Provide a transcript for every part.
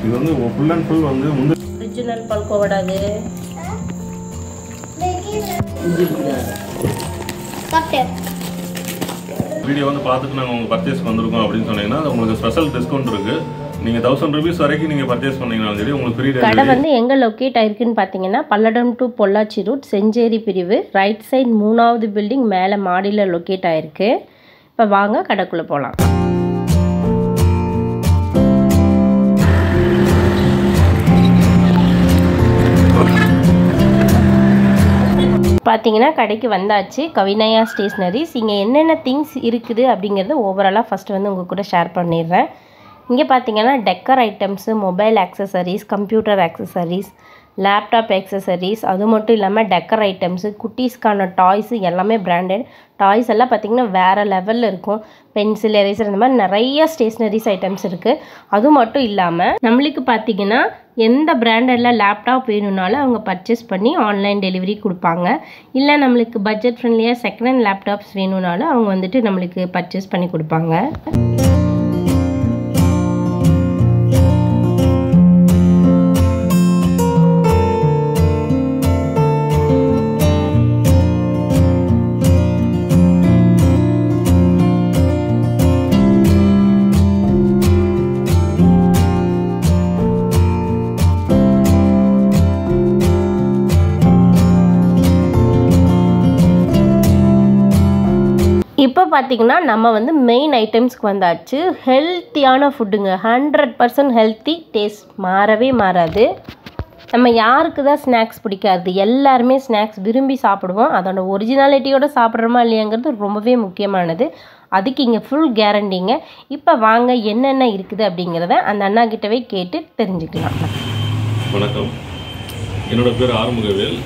இது வந்து full and full வந்து முந்திரி ஒரிஜினல் பல்கோவடா அது வீடியோ வந்து பார்த்துட்டு நாங்கள் உங்கள் பர்ச்சேஸ்க்கு வந்திருக்கோம் அப்படின்னு சொன்னீங்கன்னா உங்களுக்கு ஸ்பெஷல் டிஸ்கவுண்ட் இருக்குது நீங்கள் தௌசண்ட் ருபீஸ் வரைக்கும் நீங்கள் பர்ச்சேஸ் பண்ணீங்கனாலும் சரி உங்களுக்கு ஃப்ரீ கடை வந்து எங்கே லொக்கேட் ஆயிருக்குன்னு பார்த்தீங்கன்னா பல்லடம் டு பொள்ளாச்சி ரூட் செஞ்சேரி பிரிவு ரைட் சைடு மூணாவது பில்டிங் மேலே மாடியில் லொக்கேட் ஆயிருக்கு இப்போ வாங்க கடைக்குள்ளே போகலாம் பார்த்தீங்கன்னா கடைக்கு வந்தாச்சு கவினயா ஸ்டேஷ்னரிஸ் இங்கே என்னென்ன திங்ஸ் இருக்குது அப்படிங்கிறத ஓவராலாக ஃபஸ்ட்டு வந்து உங்கள் கூட ஷேர் பண்ணிடுறேன் இங்கே பார்த்தீங்கன்னா decor items mobile accessories computer accessories laptop accessories அது மட்டும் இல்லாமல் டெக்கர் ஐட்டம்ஸு குட்டீஸ்க்கான டாய்ஸு எல்லாமே பிராண்டட் டாய்ஸ் எல்லாம் பார்த்திங்கன்னா வேறு லெவலில் இருக்கும் பென்சில் எரேசர் இந்த மாதிரி நிறைய ஸ்டேஷ்னரிஸ் ஐட்டம்ஸ் இருக்குது அது மட்டும் இல்லாமல் நம்மளுக்கு பார்த்திங்கன்னா எந்த பிராண்டடில் லேப்டாப் வேணும்னாலும் அவங்க பர்ச்சேஸ் பண்ணி ஆன்லைன் டெலிவரி கொடுப்பாங்க இல்லை நம்மளுக்கு பட்ஜெட் ஃப்ரெண்ட்லியாக செகண்ட் ஹேண்ட் லேப்டாப்ஸ் வேணும்னாலும் அவங்க வந்துட்டு நம்மளுக்கு பர்ச்சேஸ் பண்ணி கொடுப்பாங்க இப்போ பார்த்தீங்கன்னா நம்ம வந்து மெயின் ஐட்டம்ஸ்க்கு வந்தாச்சு ஹெல்த்தியான ஃபுட்டுங்க ஹண்ட்ரட் பர்சன்ட் ஹெல்த்தி டேஸ்ட் மாறவே மாறாது நம்ம யாருக்கு தான் ஸ்நாக்ஸ் பிடிக்காது எல்லாருமே ஸ்நாக்ஸ் விரும்பி சாப்பிடுவோம் அதோட ஒரிஜினாலிட்டியோட சாப்பிட்றோமா இல்லையாங்கிறது ரொம்பவே முக்கியமானது அதுக்கு இங்கே ஃபுல் கேரண்டிங்க இப்போ வாங்க என்னென்ன இருக்குது அப்படிங்கிறத அந்த அண்ணா கிட்டவே கேட்டு தெரிஞ்சுக்கலாம் வணக்கம் என்னோட பேர் ஆறுமுகவேல்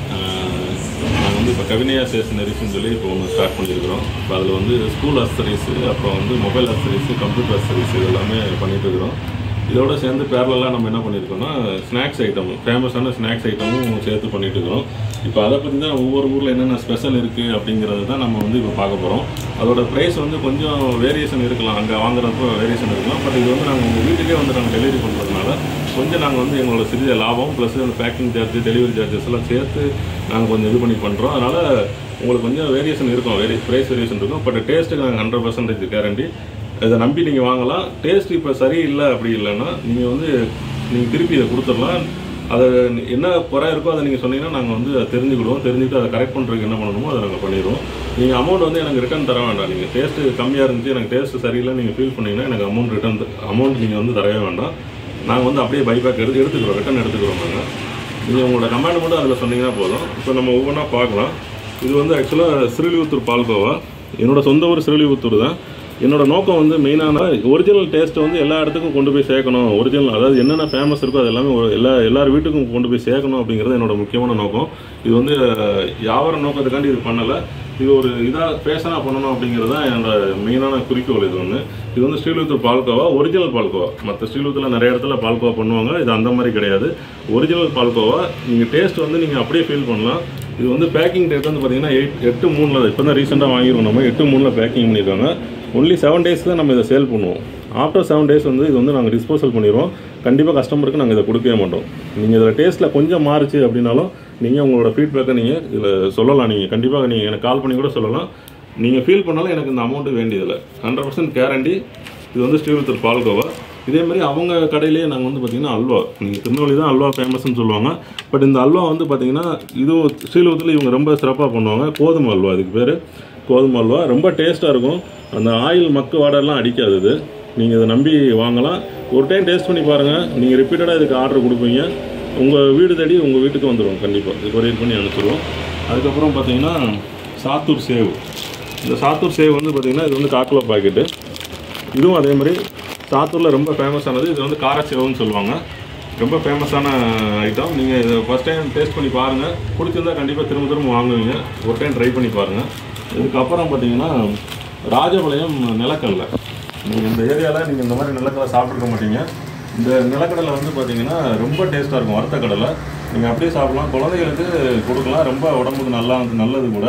நாங்கள் வந்து இப்போ கவினயா ஸ்டேஷனரிஸ்னு சொல்லி இப்போ ஒன்று ஸ்டார்ட் பண்ணியிருக்கிறோம் இப்போ அதில் வந்து ஸ்கூல் அசரிஸு அப்புறம் வந்து மொபைல் அசரிஸு கம்ப்யூட்டர் அசரிஸ் இது எல்லாமே பண்ணிட்டு இருக்கிறோம் இதோட சேர்ந்து பேரலாக நம்ம என்ன பண்ணியிருக்கோம்னா ஸ்நாக்ஸ் ஐட்டம் ஃபேமஸான ஸ்நாக்ஸ் ஐட்டமும் சேர்த்து பண்ணிட்டு இருக்கிறோம் இப்போ அதை பற்றி தான் ஒவ்வொரு ஊரில் என்னென்ன ஸ்பெஷல் இருக்குது அப்படிங்கிறது தான் நம்ம வந்து இப்போ பார்க்க போகிறோம் அதோட ப்ரைஸ் வந்து கொஞ்சம் வேரியேஷன் இருக்கலாம் அங்கே வாங்குறப்போ வேரியேஷன் இருக்கலாம் பட் இது வந்து நாங்கள் உங்கள் வீட்டுக்கே வந்து நாங்கள் டெலிவரி பண்ணுறதுனால கொஞ்சம் நாங்கள் வந்து எங்களோட சிறிய லாபம் ப்ளஸ் அந்த பேக்கிங் சார்ஜ் டெலிவரி சார்ஜஸ் எல்லாம் சேர்த்து நாங்கள் கொஞ்சம் இது பண்ணி பண்ணுறோம் அதனால் உங்களுக்கு கொஞ்சம் வேரியேஷன் இருக்கும் வேரி ப்ரைஸ் வேரியேஷன் இருக்கும் பட் டேஸ்ட்டுக்கு நாங்கள் ஹண்ட்ரட் பர்சன்டேஜ் கேரண்டி இதை நம்பி நீங்கள் வாங்கலாம் டேஸ்ட் இப்போ சரியில்லை அப்படி இல்லைன்னா நீங்கள் வந்து நீங்கள் திருப்பி இதை கொடுத்துடலாம் அதை என்ன குறை இருக்கோ அதை நீங்கள் சொன்னீங்கன்னா நாங்கள் வந்து அதை தெரிஞ்சுக்கிடுவோம் தெரிஞ்சுக்கிட்டு அதை கரெக்ட் பண்ணுறதுக்கு என்ன பண்ணணுமோ அதை நாங்கள் பண்ணிடுவோம் நீங்கள் அமௌண்ட் வந்து எனக்கு ரிட்டர்ன் தர வேண்டாம் நீங்கள் டேஸ்ட்டு கம்மியாக இருந்துச்சு எனக்கு டேஸ்ட்டு சரியில்லை நீங்கள் ஃபீல் பண்ணீங்கன்னா எனக்கு அமௌண்ட் ரிட்டர்ன் அமௌண்ட் நீங்கள் வந்து தரவே வேண்டாம் நாங்கள் வந்து அப்படியே பைபேக் எடுத்து எடுத்துக்கிறோம் ரிட்டர்ன் எடுத்துக்கிறோம் நாங்கள் நீங்கள் உங்களோட கமெண்ட் மட்டும் அதில் சொன்னீங்கன்னா போதும் இப்போ நம்ம ஒவ்வொன்றா பார்க்கலாம் இது வந்து ஆக்சுவலாக ஸ்ரீலிபுத்தூர் பால்கோவா என்னோட சொந்த ஊர் ஸ்ரீலிபுத்தூர் தான் என்னோட நோக்கம் வந்து மெயினான ஒரிஜினல் டேஸ்ட்டை வந்து எல்லா இடத்துக்கும் கொண்டு போய் சேர்க்கணும் ஒரிஜினல் அதாவது என்னென்ன ஃபேமஸ் இருக்கோ அது எல்லாமே ஒரு- எல்லா எல்லார் வீட்டுக்கும் கொண்டு போய் சேர்க்கணும் அப்படிங்கிறது என்னோட முக்கியமான நோக்கம் இது வந்து அஹ், வியாபார நோக்கத்துக்காண்டி இது பண்ணலை இது ஒரு இதாக ஃபேஷனாக பண்ணணும் அப்படிங்கிறது தான் என்னோட மெயினான குறிக்கோள் இது ஒன்று இது வந்து ஸ்ரீலுத்தூர் பால்கோவா ஒரிஜினல் பால்கோவா மற்ற ஸ்ரீலுத்தில் நிறைய இடத்துல பால்கோவா பண்ணுவாங்க இது அந்த மாதிரி கிடையாது ஒரிஜினல் பால்கோவா நீங்கள் டேஸ்ட் வந்து நீங்கள் அப்படியே ஃபீல் பண்ணலாம் இது வந்து பேக்கிங் டேட் வந்து பார்த்தீங்கன்னா எயிட் எட்டு மூணில் இப்போ தான் ரீசெண்டாக வாங்கியிருக்கோம் நம்ம எட்டு மூணில் பேக்கிங் பண்ணியிருக்காங்க ஒன்லி செவன் டேஸ் தான் நம்ம இதை சேல் பண்ணுவோம் ஆஃப்டர் செவன் டேஸ் வந்து இது வந்து நாங்கள் டிஸ்போசல் பண்ணிடுவோம் கண்டிப்பாக கஸ்டமருக்கு நாங்கள் இதை கொடுக்கவே மாட்டோம் நீங்கள் இதில் டேஸ்ட்டில் கொஞ்சம் மாறுச்சு அப்படின்னாலும் நீங்கள் உங்களோட ஃபீட்பேக்கை நீங்கள் இதில் சொல்லலாம் நீங்கள் கண்டிப்பாக நீங்கள் எனக்கு கால் பண்ணி கூட சொல்லலாம் நீங்கள் ஃபீல் பண்ணாலும் எனக்கு இந்த அமௌண்ட்டு வேண்டியதில்லை ஹண்ட்ரட் பர்சன்ட் கேரண்டி இது வந்து ஸ்ரீவித்தூர் பால்கோவா இதே மாதிரி அவங்க கடையிலேயே நாங்கள் வந்து பார்த்திங்கன்னா அல்வா நீங்கள் திருநெல்வேலி தான் அல்வா ஃபேமஸ்னு சொல்லுவாங்க பட் இந்த அல்வா வந்து பார்த்திங்கன்னா இதுவும் ஸ்ரீவித்தூரில் இவங்க ரொம்ப சிறப்பாக பண்ணுவாங்க கோதுமை அல்வா இதுக்கு பேர் கோதுமை அல்வா ரொம்ப டேஸ்ட்டாக இருக்கும் அந்த ஆயில் மக்கு வாடெல்லாம் அடிக்காது இது நீங்கள் இதை நம்பி வாங்கலாம் ஒரு டைம் டேஸ்ட் பண்ணி பாருங்கள் நீங்கள் ரிப்பீட்டடாக இதுக்கு ஆர்டர் கொடுப்பீங்க உங்கள் வீடு தேடி உங்கள் வீட்டுக்கு வந்துடும் கண்டிப்பாக இது கொரியர் பண்ணி அனுப்பிச்சிடுவோம் அதுக்கப்புறம் பார்த்தீங்கன்னா சாத்தூர் சேவ் இந்த சாத்தூர் சேவ் வந்து பார்த்தீங்கன்னா இது வந்து காக்கிலோ பாக்கெட்டு இதுவும் அதே மாதிரி சாத்தூரில் ரொம்ப ஃபேமஸானது இது வந்து காரச்சேவுன்னு சொல்லுவாங்க ரொம்ப ஃபேமஸான ஐட்டம் நீங்கள் இதை ஃபஸ்ட் டைம் டேஸ்ட் பண்ணி பாருங்கள் பிடிச்சிருந்தா கண்டிப்பாக திரும்ப திரும்ப வாங்குவீங்க ஒரு டைம் ட்ரை பண்ணி பாருங்கள் இதுக்கப்புறம் பார்த்தீங்கன்னா ராஜபாளையம் நிலக்கடலை நீங்கள் இந்த ஏரியாவில் நீங்கள் இந்த மாதிரி நிலக்கடலை சாப்பிட்ருக்க மாட்டீங்க இந்த நிலக்கடலை வந்து பார்த்தீங்கன்னா ரொம்ப டேஸ்ட்டாக இருக்கும் வறுத்த கடலை நீங்கள் அப்படியே சாப்பிடலாம் குழந்தைகளுக்கு கொடுக்கலாம் ரொம்ப உடம்புக்கு நல்லா நல்லது கூட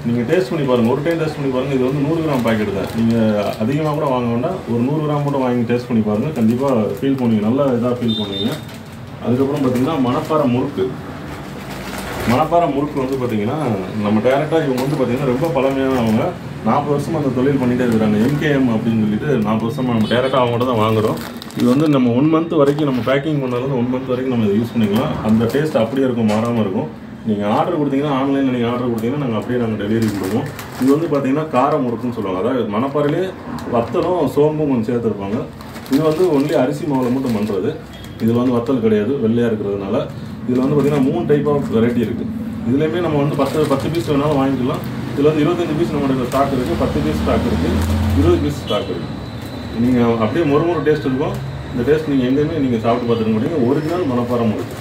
நீங்கள் டேஸ்ட் பண்ணி பாருங்கள் ஒரு டைம் டேஸ்ட் பண்ணி பாருங்கள் இது வந்து நூறு கிராம் பாக்கெட் தான் நீங்கள் அதிகமாக கூட வாங்க வேண்டாம் ஒரு நூறு கிராம் கூட வாங்கி டேஸ்ட் பண்ணி பாருங்கள் கண்டிப்பாக ஃபீல் பண்ணுவீங்க நல்லா இதாக ஃபீல் பண்ணுவீங்க அதுக்கப்புறம் பார்த்தீங்கன்னா மணப்பாறை முறுக்கு மணப்பாறை முறுக்கு வந்து பார்த்தீங்கன்னா நம்ம டேரெக்டாக இவங்க வந்து பார்த்தீங்கன்னா ரொம்ப பழமையானவங்க நாற்பது வருஷமா அந்த தொழில் பண்ணிட்டே இருக்கிறாங்க எம்கேஎம் அப்படின்னு சொல்லிட்டு நாற்பது வருஷமா நம்ம டேரெக்டாக அவங்கள்ட்ட தான் வாங்குறோம் இது வந்து நம்ம ஒன் மந்த் வரைக்கும் நம்ம பேக்கிங் பண்ணாலும் ஒன் மந்த் வரைக்கும் நம்ம இதை யூஸ் பண்ணிக்கலாம் அந்த டேஸ்ட் அப்படியே இருக்கும் மாறாமல் இருக்கும் நீங்கள் ஆர்டர் கொடுத்தீங்கன்னா ஆன்லைனில் நீங்கள் ஆர்டர் கொடுத்தீங்கன்னா நாங்கள் அப்படியே நாங்கள் டெலிவரி கொடுப்போம் இது வந்து பார்த்தீங்கன்னா கார முறுக்குன்னு சொல்லுவாங்க அதாவது மணப்பாறையிலே வத்தலும் சோம்பும் கொஞ்சம் சேர்த்துருப்பாங்க இது வந்து ஒன்லி அரிசி மாவில் மட்டும் பண்ணுறது இதில் வந்து வத்தல் கிடையாது வெள்ளையாக இருக்கிறதுனால இதில் வந்து பார்த்தீங்கன்னா மூணு டைப் ஆஃப் வெரைட்டி இருக்குது இதுலேயுமே நம்ம வந்து பத்து பத்து பீஸ் வேணாலும் வாங்கிக்கலாம் இதில் வந்து இருபத்தஞ்சு பீஸ் நம்மளுக்கு ஸ்டாக் இருக்குது பத்து பீஸ் ஸ்டாக் இருக்குது இருபது பீஸ் ஸ்டாக் இருக்குது நீங்கள் அப்படியே மொறு மொறு டேஸ்ட் இருக்கும் இந்த டேஸ்ட் நீங்கள் எங்கேயுமே நீங்கள் சாப்பிட்டு பார்த்துருக்க மாட்டீங்க ஒரிஜினல் மணப்பாறை முறுக்கு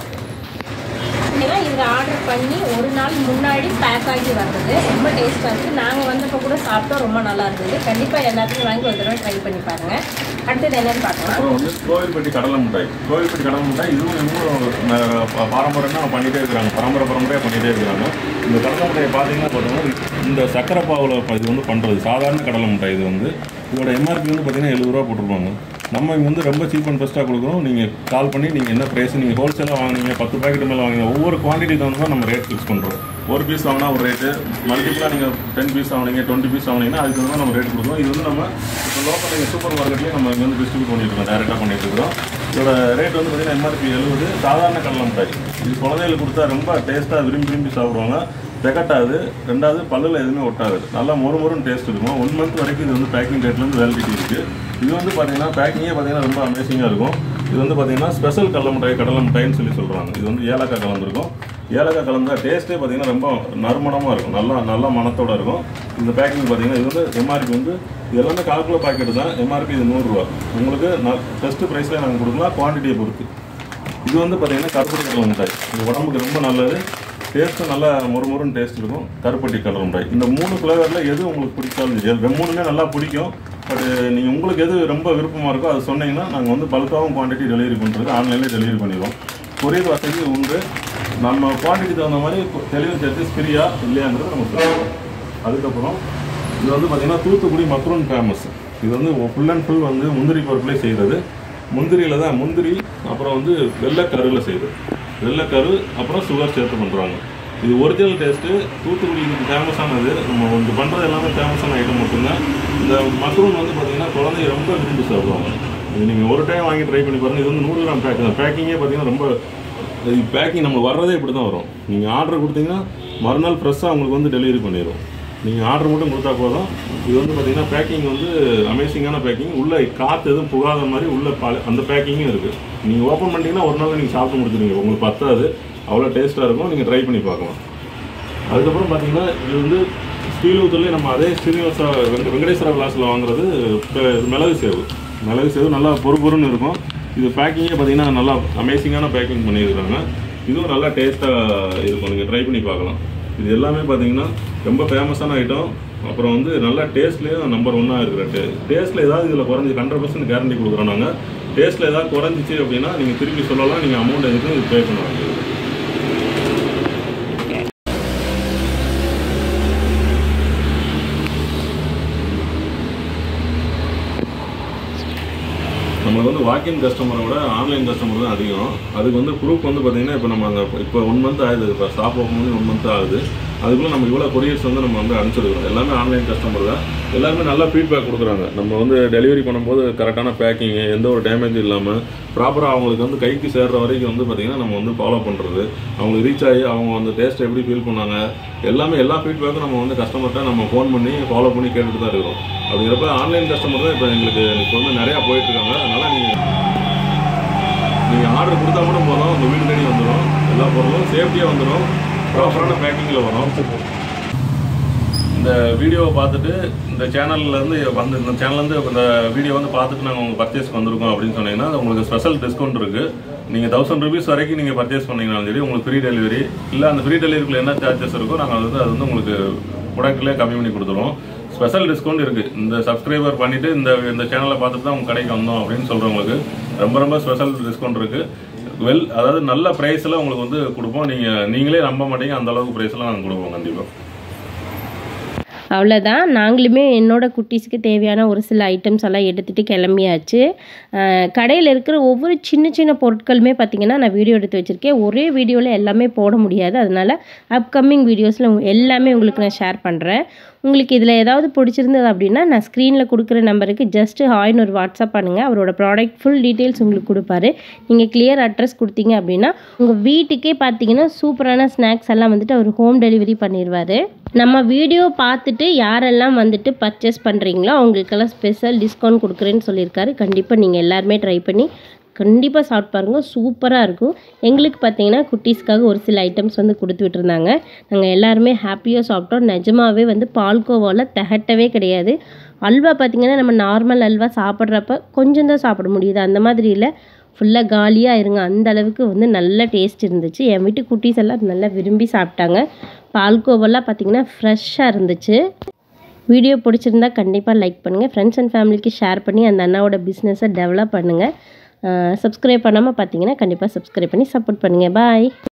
ஏன்னா இதில் ஆர்டர் பண்ணி ஒரு நாள் முன்னாடி பேக் ஆகி வர்றது ரொம்ப டேஸ்ட்டாக இருக்குது நாங்கள் வந்தப்போ கூட சாப்பிட்டோம் ரொம்ப நல்லா இருந்தது கண்டிப்பாக எல்லாத்தையும் வாங்கி ஒரு தடவை ட்ரை பண்ணி பாருங்கள் அடுத்தது என்னன்னு பார்க்கலாம் அப்புறம் வந்து கோவில்பட்டி கடலை மிட்டாய் கோவில்பட்டி கடலை மிட்டாய் இதுவும் இன்னும் ந- ப- பாரம்பரியமாக பண்ணிகிட்டே இருக்கிறாங்க பரம்பரை பரம்பரையாக பண்ணிகிட்டே இருக்கிறாங்க இந்த கடலை மிட்டாயை பார்த்தீங்கன்னா பார்த்தீங்கன்னா இந்த சக்கரை பாவில் இது வந்து பண்ணுறது சாதாரண கடலை மிட்டாய் இது வந்து இதோட எம்ஆர்பி வந்து பார்த்தீங்கன்னா எழுபது ரூபா போட்டிருப்பாங்க நம்ம இங்க வந்து ரொம்ப சீப் அண்ட் பெஸ்ட்டாக கொடுக்குறோம் நீங்கள் கால் பண்ணி நீங்கள் என்ன ப்ரைஸ் நீங்கள் ஹோல்சேலாக வாங்குனீங்க பத்து பாக்கெட் மேலே வாங்குங்க ஒவ்வொரு குவான்டிட்டி தகுந்த மாதிரி நம்ம ரேட் ஃபிக்ஸ் பண்ணுறோம் ஒரு பீஸ் வாங்கினா ஒரு ரேட்டு மல்டிபிளாக நீங்கள் டென் பீஸ் வாங்குனீங்க டுவெண்ட்டி பீஸ் வாங்குனீங்கன்னா அதுக்கு தகுந்த மாதிரி நம்ம ரேட் கொடுக்குறோம் இது வந்து நம்ம இப்போ லோக்கல் நீங்கள் சூப்பர் மார்க்கெட்லேயே நம்ம இங்கே வந்து டிஸ்ட்ரிபியூட் பண்ணிட்டு இருக்கோம் டேரெக்டாக பண்ணிட்டு இருக்கிறோம் இதோட ரேட் வந்து பார்த்தீங்கன்னா எம்ஆர்பி எழுபது சாதாரண கடலை மிட்டாய் இது குழந்தைகளுக்கு கொடுத்தா ரொம்ப டேஸ்ட்டாக விரும்பி விரும்பி சாப்பிடுவாங்க திகட்டாது ரெண்டாவது பல்லில் எதுவுமே ஒட்டாது நல்லா மொறு மொறுன்னு டேஸ்ட் இருக்கும் ஒன் மந்த் வரைக்கும் இது வந்து பேக்கிங் ரேட்லேருந்து வேலிடிட்டி இருக்குது இது வந்து பார்த்தீங்கன்னா பேக்கிங்கே பார்த்தீங்கன்னா ரொம்ப அமேசிங்காக இருக்கும் இது வந்து பார்த்தீங்கன்னா ஸ்பெஷல் கடலை மிட்டாய் கடலை மிட்டாய்னு சொல்லி சொல்கிறாங்க இது வந்து ஏலக்காய் கலந்துருக்கும் ஏலக்காய் கலந்தா டேஸ்ட்டே பார்த்தீங்கன்னா ரொம்ப நறுமணமாக இருக்கும் நல்லா நல்லா மணத்தோட இருக்கும் இந்த பேக்கிங் பார்த்தீங்கன்னா இது வந்து எம்ஆர்பி வந்து இது எல்லாமே கால் கிலோ பாக்கெட் தான் எம்ஆர்பி இது நூறுரூவா உங்களுக்கு பெஸ்ட்டு ப்ரைஸில் நாங்கள் கொடுக்கலாம் குவான்டிட்டியை பொறுத்து இது வந்து பார்த்தீங்கன்னா கருப்பட்டி கடலை மிட்டாய் இது உடம்புக்கு ரொம்ப நல்லது டேஸ்ட்டும் நல்லா மொறுமொறுன்னு டேஸ்ட் இருக்கும் கருப்பட்டி கடலை மிட்டாய் இந்த மூணு ஃப்ளேவரில் எது உங்களுக்கு பிடிச்சாலும் சரி அது மூணுமே நல்லா பிடிக்கும் பட் நீங்கள் உங்களுக்கு எது ரொம்ப விருப்பமாக இருக்கோ அது சொன்னீங்கன்னா நாங்கள் வந்து பல்காவும் குவான்டிட்டி டெலிவரி பண்ணுறது ஆன்லைன்லேயே டெலிவரி பண்ணிடுவோம் கொரியர் வசதி உண்டு நம்ம குவான்டிட்டி தகுந்த மாதிரி டெலிவரி சார்ஜஸ் ஃப்ரீயா இல்லையாங்கிறது நம்ம சொல்லுவோம் அதுக்கப்புறம் இது வந்து பார்த்தீங்கன்னா தூத்துக்குடி மக்ரூன் ஃபேமஸ் இது வந்து ஃபுல் அண்ட் ஃபுல் வந்து முந்திரி பருப்புலேயே செய்கிறது முந்திரியில் தான் முந்திரி அப்புறம் வந்து வெள்ளைக்கருவில் செய்யுது வெள்ளைக்கரு அப்புறம் சுகர் சேர்த்து பண்ணுறாங்க இது ஒரிஜினல் டேஸ்ட்டு தூத்துக்குடி இதுக்கு ஃபேமஸானது நம்ம வந்து பண்ணுறது எல்லாமே ஃபேமஸான ஐட்டம் மட்டும்தான் இந்த மக்ரூன் வந்து பார்த்தீங்கன்னா குழந்தைங்க ரொம்ப விரும்பி சாப்பிடுவாங்க இது நீங்கள் ஒரு டைம் வாங்கி ட்ரை பண்ணி பாருங்கள் இது வந்து நூறு கிராம் பேக் தான் பேக்கிங்கே பார்த்தீங்கன்னா ரொம்ப இது பேக்கிங் நம்ம வர்றதே இப்படி தான் வரும் நீங்கள் ஆர்டர் கொடுத்தீங்கன்னா மறுநாள் ஃப்ரெஷ்ஷாக உங்களுக்கு வந்து டெலிவரி பண்ணிடும் நீங்கள் ஆர்டர் மட்டும் கொடுத்தா போதும் இது வந்து பார்த்தீங்கன்னா பேக்கிங் வந்து அமேசிங்கான பேக்கிங் உள்ளே காற்று எதுவும் புகாத மாதிரி உள்ள பால் அந்த பேக்கிங்கும் இருக்குது நீங்கள் ஓப்பன் பண்ணிட்டீங்கன்னா ஒரு நாள் நீங்கள் சாப்பிட்டு முடிச்சிருவீங்க உங்களுக்கு பத்தாது அவ்வளோ டேஸ்ட்டாக இருக்கும் நீங்கள் ட்ரை பண்ணி பார்க்கலாம் அதுக்கப்புறம் பார்த்தீங்கன்னா இது வந்து ஸ்ரீலூத்துலேயே நம்ம அதே ஸ்ரீனிவாசா வெங்க வெங்கடேஸ்வர விலாஸில் வாங்குறது பெ- இது மிளகு சேவு மிளகு சேவு நல்லா பொறு பொறுன்னு இருக்கும் இது பேக்கிங்கே பார்த்தீங்கன்னா நல்லா அமேசிங்கான பேக்கிங் பண்ணியிருக்காங்க இதுவும் நல்லா டேஸ்ட்டாக இருக்கும் நீங்கள் ட்ரை பண்ணி பார்க்கலாம் இது எல்லாமே பார்த்தீங்கன்னா ரொம்ப ஃபேமஸான ஐட்டம் அப்புறம் வந்து நல்லா டேஸ்ட்லேயும் நம்பர் ஒன்னாக இருக்கிற டே டேஸ்ட்டில் ஏதாவது இதில் குறைஞ்சி ஹண்ட்ரட் பர்சன்ட் கேரண்டி கொடுக்குறோம் நாங்கள் டேஸ்ட்டில் ஏதாவது குறைஞ்சிச்சு அப்படின்னா நீங்கள் திருப்பி சொல்லலாம் நீங்கள் அமௌண்ட் எதுக்கும் இது பே பண்ண வேண்டியது நம்மளுக்கு வந்து வாக்கின் கஸ்டமரை விட ஆன்லைன் கஸ்டமர் தான் அதிகம் அதுக்கு வந்து ப்ரூஃப் வந்து பார்த்தீங்கன்னா இப்போ நம்ம அந்த இப்போ ஒன் மந்த் ஆகுது இப்போ ஷாப் ஓப்பன் பண்ணி ஒன் மந்த் ஆகுது அதுக்குள்ளே நம்ம இவ்வளோ கொரியர்ஸ் வந்து நம்ம வந்து அனுப்பிச்சிருக்கிறோம் எல்லாமே ஆன்லைன் கஸ்டமர் தான் எல்லாருமே நல்ல ஃபீட்பேக் கொடுக்குறாங்க நம்ம வந்து டெலிவரி பண்ணும்போது கரெக்டான பேக்கிங்கு எந்த ஒரு டேமேஜ் இல்லாமல் ப்ராப்பராக அவங்களுக்கு வந்து கைக்கு சேர்ற வரைக்கும் வந்து பார்த்திங்கன்னா நம்ம வந்து ஃபாலோ பண்ணுறது அவங்களுக்கு ரீச் ஆகி அவங்க அந்த டேஸ்ட் எப்படி ஃபீல் பண்ணாங்க எல்லாமே எல்லா ஃபீட்பேக்கும் நம்ம வந்து கஸ்டமர்கிட்ட நம்ம ஃபோன் பண்ணி ஃபாலோ பண்ணி கேட்டுட்டு தான் இருக்கிறோம் அப்படிங்கிறப்ப ஆன்லைன் கஸ்டமர் தான் இப்போ எங்களுக்கு இப்போ வந்து நிறையா போயிட்டுருக்காங்க அதனால் நீங்கள் நீங்கள் ஆர்டர் கொடுத்தா கூட போதும் உங்கள் வீடு தேடி வந்துடும் எல்லா பொருளும் சேஃப்டியாக வந்துடும் ப்ராப்பரான பேக்கிங்கில் வரும் இந்த வீடியோவை பார்த்துட்டு இந்த சேனல்லேருந்து வந்து இந்த சேனல்லேருந்து இந்த வீடியோ வந்து பார்த்துட்டு நாங்கள் உங்கள் பர்ச்சேஸ்க்கு வந்திருக்கோம் அப்படின்னு சொன்னீங்கன்னா அது உங்களுக்கு ஸ்பெஷல் டிஸ்கவுண்ட் இருக்குது நீங்கள் தௌசண்ட் ருபீஸ் வரைக்கும் நீங்கள் பர்ச்சேஸ் பண்ணீங்கனாலும் சரி உங்களுக்கு ஃப்ரீ டெலிவரி இல்லை அந்த ஃப்ரீ டெலிவரிக்குள்ள என்ன சார்ஜஸ் இருக்கோ நாங்கள் வந்து அது வந்து உங்களுக்கு ப்ராடக்ட்லேயே கம்மி பண்ணி கொடுத்துருவோம் ஸ்பெஷல் டிஸ்கவுண்ட் இருக்குது இந்த சப்ஸ்கிரைபர் பண்ணிவிட்டு இந்த இந்த சேனலை பார்த்துட்டு தான் உங்கள் கடைக்கு வந்தோம் அப்படின்னு சொல்கிறவங்களுக்கு ரொம்ப ரொம்ப ஸ்பெஷல் டிஸ்கவுண்ட் இருக்குது வெல் அதாவது நல்ல ப்ரைஸில் உங்களுக்கு வந்து கொடுப்போம் நீங்கள் நீங்களே நம்ப மாட்டீங்க அந்த அளவுக்கு ப்ரைஸ்லாம் நாங்கள் கொடுப்போம் கண்டிப்பாக அவ்வளோதான் நாங்களுமே என்னோட குட்டீஸ்க்கு தேவையான ஒரு சில ஐட்டம்ஸ் எல்லாம் எடுத்துகிட்டு கிளம்பியாச்சு அஹ் கடையில் இருக்கிற ஒவ்வொரு சின்ன சின்ன பொருட்களுமே பார்த்திங்கன்னா நான் வீடியோ எடுத்து வச்சுருக்கேன் ஒரே வீடியோவில் எல்லாமே போட முடியாது அதனால் அப்கமிங் வீடியோஸில் எல்லாமே உங்களுக்கு நான் ஷேர் பண்ணுறேன் உங்களுக்கு இதில் ஏதாவது பிடிச்சிருந்தது அப்படின்னா நான் ஸ்க்ரீனில் கொடுக்குற நம்பருக்கு ஜஸ்ட் ஹாய்னு ஒரு வாட்ஸ்அப் பண்ணுங்கள் அவரோட ப்ராடக்ட் ஃபுல் டீட்டெயில்ஸ் உங்களுக்கு கொடுப்பாரு நீங்கள் கிளியர் அட்ரஸ் கொடுத்தீங்க அப்படின்னா உங்கள் வீட்டுக்கே பார்த்தீங்கன்னா சூப்பரான ஸ்நாக்ஸ் எல்லாம் வந்துட்டு அவர் ஹோம் டெலிவரி பண்ணிடுவார் நம்ம வீடியோ பார்த்துட்டு யாரெல்லாம் வந்துட்டு பர்ச்சேஸ் பண்ணுறீங்களோ அவங்களுக்கெல்லாம் ஸ்பெஷல் டிஸ்கவுண்ட் கொடுக்குறேன்னு சொல்லியிருக்காரு கண்டிப்பாக நீங்கள் எல்லாருமே ட்ரை பண்ணி கண்டிப்பாக சாப்பிட்டு பாருங்கள் சூப்பராக இருக்கும் எங்களுக்கு பார்த்தீங்கன்னா குட்டீஸ்க்காக ஒரு சில ஐட்டம்ஸ் வந்து கொடுத்து விட்டுருந்தாங்க நாங்கள் எல்லாருமே ஹாப்பியாக சாப்பிட்டோம் நிஜமாவே வந்து பால்கோவாவில் திகட்டவே கிடையாது அல்வா பார்த்திங்கன்னா நம்ம நார்மல் அல்வா சாப்பிட்றப்ப கொஞ்சம் தான் சாப்பிட முடியுது அந்த மாதிரி இல்லை ஃபுல்லாக காலியாக இருங்க அந்த அளவுக்கு வந்து நல்ல டேஸ்ட் இருந்துச்சு என் வீட்டு குட்டீஸ் எல்லாம் நல்லா விரும்பி சாப்பிட்டாங்க பால்கோவெல்லாம் பார்த்திங்கன்னா ஃப்ரெஷ்ஷாக இருந்துச்சு வீடியோ பிடிச்சிருந்தா கண்டிப்பாக லைக் பண்ணுங்கள் ஃப்ரெண்ட்ஸ் அண்ட் ஃபேமிலிக்கு ஷேர் பண்ணி அந்த அண்ணாவோட பிஸ்னஸை டெவலப் பண்ணுங்கள் சப்ஸ்கிரைப் பண்ணாமல் பார்த்தீங்கன்னா கண்டிப்பாக சப்ஸ்கிரைப் பண்ணி சப்போர்ட் பண்ணுங்கள் பாய்